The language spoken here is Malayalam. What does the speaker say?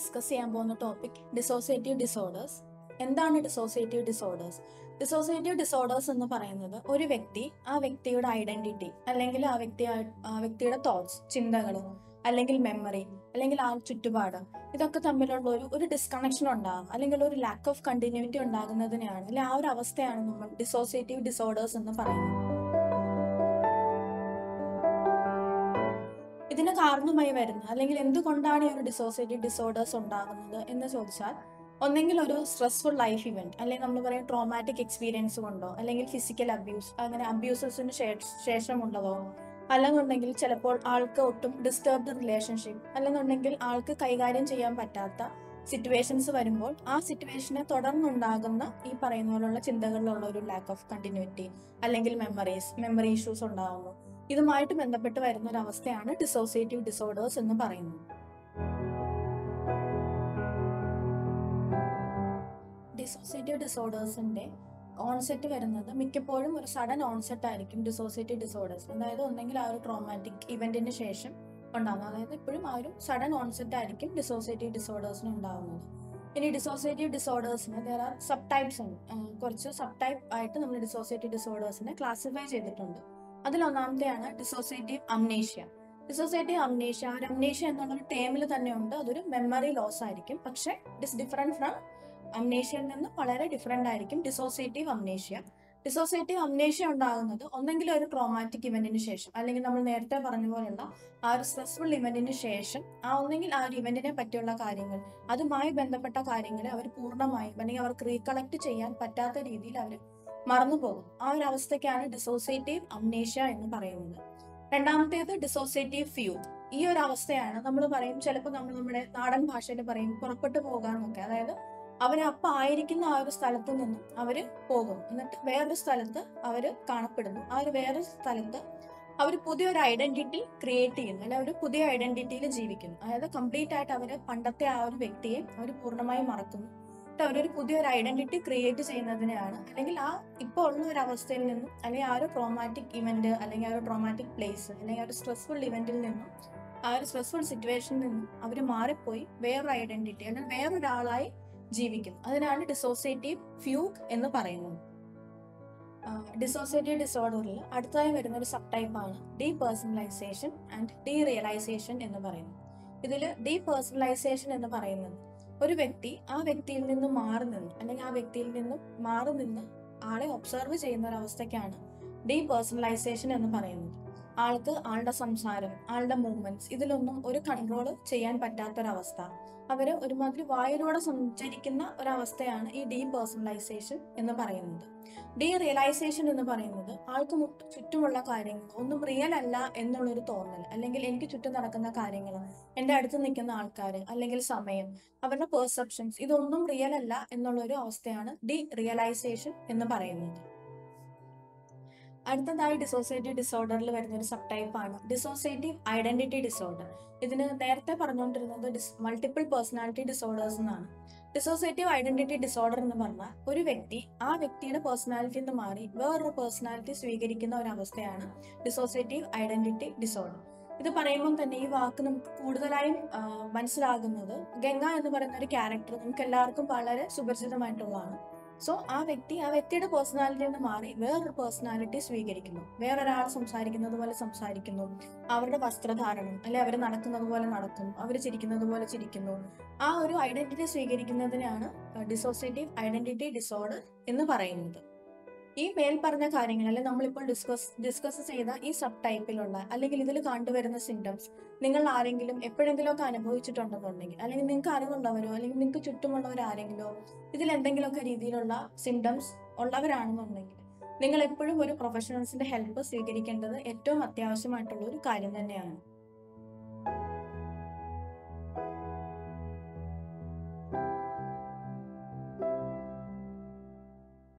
ഡിസ്കസ് ചെയ്യാൻ പോകുന്ന ടോപ്പിക് ഡിസോസിയേറ്റീവ് ഡിസോർഡേഴ്സ് എന്താണ് ഡിസോസിയേറ്റീവ് ഡിസോർഡേഴ്സ് ഡിസോസിയേറ്റീവ് ഡിസോർഡേഴ്സ് എന്ന് പറയുന്നത് ഒരു വ്യക്തി ആ വ്യക്തിയുടെ ഐഡന്റിറ്റി അല്ലെങ്കിൽ ആ വ്യക്തി ആ വ്യക്തിയുടെ തോട്ട്സ് ചിന്തകൾ അല്ലെങ്കിൽ മെമ്മറി അല്ലെങ്കിൽ ആ ചുറ്റുപാട് ഇതൊക്കെ തമ്മിലുള്ള ഒരു ഒരു ഡിസ്കണക്ഷൻ ഉണ്ടാകും അല്ലെങ്കിൽ ഒരു ലാക്ക് ഓഫ് കണ്ടിന്യൂറ്റി ഉണ്ടാകുന്നതിനെയാണ് അല്ലെങ്കിൽ ആ ഒരു അവസ്ഥയാണ് നമ്മൾ ഡിസോസിയേറ്റീവ് ഡിസോർഡേഴ്സ് എന്ന് പറയുന്നത് ഇതിന് കാരണമായി വരുന്ന അല്ലെങ്കിൽ എന്തുകൊണ്ടാണ് ഈ ഒരു ഡിസോസിയേറ്റീവ് ഡിസോർഡേഴ്സ് ഉണ്ടാകുന്നത് എന്ന് ചോദിച്ചാൽ ഒന്നെങ്കിൽ ഒരു സ്ട്രെസ്ഫുൾ ലൈഫ് ഇവന്റ് അല്ലെങ്കിൽ നമ്മൾ പറയും ട്രോമാറ്റിക് എക്സ്പീരിയൻസ് കൊണ്ടോ അല്ലെങ്കിൽ ഫിസിക്കൽ അബ്യൂസ് അങ്ങനെ അബ്യൂസസിന് ശേഷമുള്ളതോ അല്ലെന്നുണ്ടെങ്കിൽ ചിലപ്പോൾ ആൾക്ക് ഒട്ടും ഡിസ്റ്റർബ്ഡ് റിലേഷൻഷിപ്പ് അല്ലെന്നുണ്ടെങ്കിൽ ആൾക്ക് കൈകാര്യം ചെയ്യാൻ പറ്റാത്ത സിറ്റുവേഷൻസ് വരുമ്പോൾ ആ സിറ്റുവേഷനെ തുടർന്നുണ്ടാകുന്ന ഈ പറയുന്ന പോലുള്ള ചിന്തകളിലുള്ള ഒരു ലാക്ക് ഓഫ് കണ്ടിന്യൂറ്റി അല്ലെങ്കിൽ മെമ്മറീസ് മെമ്മറി ഇഷ്യൂസ് ഉണ്ടാകുന്നു ഇതുമായിട്ട് ബന്ധപ്പെട്ട് വരുന്ന ഒരു അവസ്ഥയാണ് ഡിസോസിയേറ്റീവ് ഡിസോർഡേഴ്സ് എന്ന് പറയുന്നത് ഡിസോസിയേറ്റീവ് ഡിസോർഡേഴ്സിന്റെ ഓൺസെറ്റ് വരുന്നത് മിക്കപ്പോഴും ഒരു സഡൻ ഓൺസെറ്റ് ആയിരിക്കും ഡിസോസിയേറ്റീവ് ഡിസോർഡേഴ്സ് അതായത് ഒന്നെങ്കിൽ ആ ഒരു ട്രോമാറ്റിക് ഇവന്റിന് ശേഷം ഉണ്ടാകുന്നത് അതായത് എപ്പോഴും ആ ഒരു സഡൻ ഓൺസെറ്റ് ആയിരിക്കും ഡിസോസിയേറ്റീവ് ഡിസോർഡേഴ്സിന് ഉണ്ടാകുന്നത് ഇനി ഡിസോസിയേറ്റീവ് ഡിസോർഡേഴ്സിന് വേർ ആർ സബ് ടൈപ്സ് ഉണ്ട് കുറച്ച് സബ് ടൈപ്പ് ആയിട്ട് നമ്മൾ ഡിസോസിയേറ്റീവ് ഡിസോർഡേഴ്സിനെ ക്ലാസിഫൈ ചെയ്തിട്ടുണ്ട് അതിലൊന്നാമത്തെയാണ് ഡിസോസിയേറ്റീവ് അംനേഷ്യ ഡിസോസിയേറ്റീവ് അംനേഷ്യ ഒരു അംനേഷ്യ എന്നുള്ള ടേമിൽ തന്നെ ഉണ്ട് അതൊരു മെമ്മറി ലോസ് ആയിരിക്കും പക്ഷെ ഇറ്റ് ഡിഫറെന്റ് ഫ്രം അംനേഷ്യയിൽ നിന്ന് വളരെ ഡിഫറെന്റ് ആയിരിക്കും ഡിസോസിയേറ്റീവ് അംനേഷ്യ ഡിസോസിയേറ്റീവ് അംനേഷ്യ ഉണ്ടാകുന്നത് ഒന്നെങ്കിൽ ഒരു ട്രോമാറ്റിക് ഇവന്റിന് ശേഷം അല്ലെങ്കിൽ നമ്മൾ നേരത്തെ പറഞ്ഞ പോലുള്ള ആ ഒരു സ്ട്രെസ്ഫുൾ ഇവന്റിന് ശേഷം ആ ഒന്നെങ്കിൽ ആ ഒരു ഇവന്റിനെ പറ്റിയുള്ള കാര്യങ്ങൾ അതുമായി ബന്ധപ്പെട്ട കാര്യങ്ങളെ അവർ പൂർണ്ണമായും അല്ലെങ്കിൽ അവർക്ക് റീകളക്ട് ചെയ്യാൻ പറ്റാത്ത രീതിയിൽ അവർ മറന്നുപോകും ആ ഒരു അവസ്ഥയ്ക്കാണ് ഡിസോസിയേറ്റീവ് അംനേഷ്യ എന്ന് പറയുന്നത് രണ്ടാമത്തേത് ഡിസോസിയേറ്റീവ് ഫ്യൂ ഈ ഒരു അവസ്ഥയാണ് നമ്മൾ പറയും ചിലപ്പോൾ നമ്മൾ നമ്മുടെ നാടൻ ഭാഷയിൽ പറയും പുറപ്പെട്ടു പോകാന്നൊക്കെ അതായത് അവർ അപ്പം ആയിരിക്കുന്ന ആ ഒരു സ്ഥലത്ത് നിന്നും അവർ പോകും എന്നിട്ട് വേറൊരു സ്ഥലത്ത് അവർ കാണപ്പെടുന്നു ആ ഒരു വേറൊരു സ്ഥലത്ത് അവർ പുതിയൊരു ഐഡന്റിറ്റി ക്രിയേറ്റ് ചെയ്യുന്നു അല്ലെ ഒരു പുതിയ ഐഡന്റിറ്റിയിൽ ജീവിക്കുന്നു അതായത് കംപ്ലീറ്റ് ആയിട്ട് അവർ പണ്ടത്തെ ആ ഒരു വ്യക്തിയെ അവർ പൂർണ്ണമായും മറക്കുന്നു എന്നിട്ട് അവരൊരു പുതിയൊരു ഐഡന്റിറ്റി ക്രിയേറ്റ് ചെയ്യുന്നതിനെയാണ് അല്ലെങ്കിൽ ആ ഇപ്പോൾ ഉള്ള ഒരു അവസ്ഥയിൽ നിന്നും അല്ലെങ്കിൽ ആ ഒരു ട്രോമാറ്റിക് ഇവന്റ് അല്ലെങ്കിൽ ആ ഒരു ട്രോമാറ്റിക് പ്ലേസ് അല്ലെങ്കിൽ ആ ഒരു സ്ട്രെസ്ഫുൾ ഇവന്റിൽ നിന്നും ആ ഒരു സ്ട്രെസ്ഫുൾ സിറ്റുവേഷനിൽ നിന്നും അവർ മാറിപ്പോയി വേറൊരു ഐഡന്റിറ്റി അല്ലെങ്കിൽ വേറൊരാളായി ജീവിക്കും അതിനാണ് ഡിസോസിയേറ്റീവ് ഫ്യൂഗ് എന്ന് പറയുന്നത് ഡിസോസിയേറ്റീവ് ഡിസോർഡറിൽ അടുത്തതായി വരുന്ന ഒരു സബ് ടൈപ്പാണ് depersonalization and derealization എന്ന് പറയുന്നത് ഇതിൽ ഡീ പേഴ്സണലൈസേഷൻ എന്ന് പറയുന്നത് ഒരു വ്യക്തി ആ വ്യക്തിയിൽ നിന്ന് മാറി നിന്ന് അല്ലെങ്കിൽ ആ വ്യക്തിയിൽ നിന്നും മാറി നിന്ന് ആളെ ഒബ്സർവ് ചെയ്യുന്ന ഒരു അവസ്ഥയ്ക്കാണ് ഡീ പേഴ്സണലൈസേഷൻ എന്ന് പറയുന്നത് ആൾക്ക് ആളുടെ സംസാരം ആളുടെ മൂവ്മെന്റ്സ് ഇതിലൊന്നും ഒരു കൺട്രോൾ ചെയ്യാൻ പറ്റാത്തൊരവസ്ഥ അവര് ഒരുമാതിരി വായിലൂടെ സഞ്ചരിക്കുന്ന ഒരവസ്ഥയാണ് ഈ ഡീ പേഴ്സണലൈസേഷൻ എന്ന് പറയുന്നത് ഡീ റിയലൈസേഷൻ എന്ന് പറയുന്നത് ആൾക്ക് ചുറ്റുമുള്ള കാര്യങ്ങൾ ഒന്നും റിയൽ അല്ല എന്നുള്ളൊരു തോന്നൽ അല്ലെങ്കിൽ എനിക്ക് ചുറ്റും നടക്കുന്ന കാര്യങ്ങൾ എൻ്റെ അടുത്ത് നിൽക്കുന്ന ആൾക്കാർ അല്ലെങ്കിൽ സമയം അവരുടെ പെർസെപ്ഷൻസ് ഇതൊന്നും റിയൽ അല്ല എന്നുള്ളൊരു അവസ്ഥയാണ് ഡീ റിയലൈസേഷൻ എന്ന് പറയുന്നത് അടുത്തതായി ഡിസോസിയേറ്റീവ് ഡിസോർഡറിൽ വരുന്ന ഒരു സബ് ടൈപ്പാണ് ഡിസോസിയേറ്റീവ് ഐഡന്റിറ്റി ഡിസോർഡർ ഇതിന് നേരത്തെ പറഞ്ഞുകൊണ്ടിരുന്നത് ഡിസ് മൾട്ടിപ്പിൾ പേഴ്സണാലിറ്റി ഡിസോർഡേഴ്സ് എന്നാണ് ഡിസോസിയേറ്റീവ് ഐഡന്റിറ്റി ഡിസോർഡർ എന്ന് പറഞ്ഞാൽ ഒരു വ്യക്തി ആ വ്യക്തിയുടെ പേഴ്സണാലിറ്റി നിന്ന് മാറി വേറൊരു പേഴ്സണാലിറ്റി സ്വീകരിക്കുന്ന ഒരു അവസ്ഥയാണ് ഡിസോസിയേറ്റീവ് ഐഡന്റിറ്റി ഡിസോർഡർ ഇത് പറയുമ്പോൾ തന്നെ ഈ വാക്ക് നമുക്ക് കൂടുതലായും മനസ്സിലാകുന്നത് ഗംഗ എന്ന് പറയുന്ന ഒരു ക്യാരക്ടർ നമുക്ക് എല്ലാവർക്കും വളരെ സുപരിചിതമായിട്ടുള്ളതാണ് സോ ആ വ്യക്തി ആ വ്യക്തിയുടെ പേഴ്സണാലിറ്റിയിൽ നിന്ന് മാറി വേറൊരു പേഴ്സണാലിറ്റി സ്വീകരിക്കുന്നു വേറൊരാൾ സംസാരിക്കുന്നത് പോലെ സംസാരിക്കുന്നു അവരുടെ വസ്ത്രധാരണം അല്ലെ അവർ നടക്കുന്നത് പോലെ നടക്കുന്നു അവർ ചിരിക്കുന്നത് പോലെ ചിരിക്കുന്നു ആ ഒരു ഐഡന്റിറ്റി സ്വീകരിക്കുന്നതിനാണ് ഡിസോസിയേറ്റീവ് ഐഡന്റിറ്റി ഡിസോർഡർ എന്ന് പറയുന്നത് ഈ മേൽ പറഞ്ഞ കാര്യങ്ങൾ അല്ലെങ്കിൽ നമ്മളിപ്പോൾ ഡിസ്കസ് ഡിസ്കസ് ചെയ്ത ഈ സബ് ടൈപ്പിലുള്ള അല്ലെങ്കിൽ ഇതിൽ കണ്ടുവരുന്ന സിംറ്റംസ് നിങ്ങൾ ആരെങ്കിലും എപ്പോഴെങ്കിലും ഒക്കെ അനുഭവിച്ചിട്ടുണ്ടെന്നുണ്ടെങ്കിൽ അല്ലെങ്കിൽ നിങ്ങൾക്ക് അറിവുള്ളവരോ അല്ലെങ്കിൽ നിങ്ങൾക്ക് ചുറ്റുമുള്ളവർ ആരെങ്കിലോ ഇതിൽ എന്തെങ്കിലുമൊക്കെ രീതിയിലുള്ള സിംറ്റംസ് ഉള്ളവരാണെന്നുണ്ടെങ്കിൽ നിങ്ങൾ എപ്പോഴും ഒരു പ്രൊഫഷണൽസിന്റെ ഹെൽപ്പ് സ്വീകരിക്കേണ്ടത് ഏറ്റവും അത്യാവശ്യമായിട്ടുള്ള ഒരു കാര്യം തന്നെയാണ്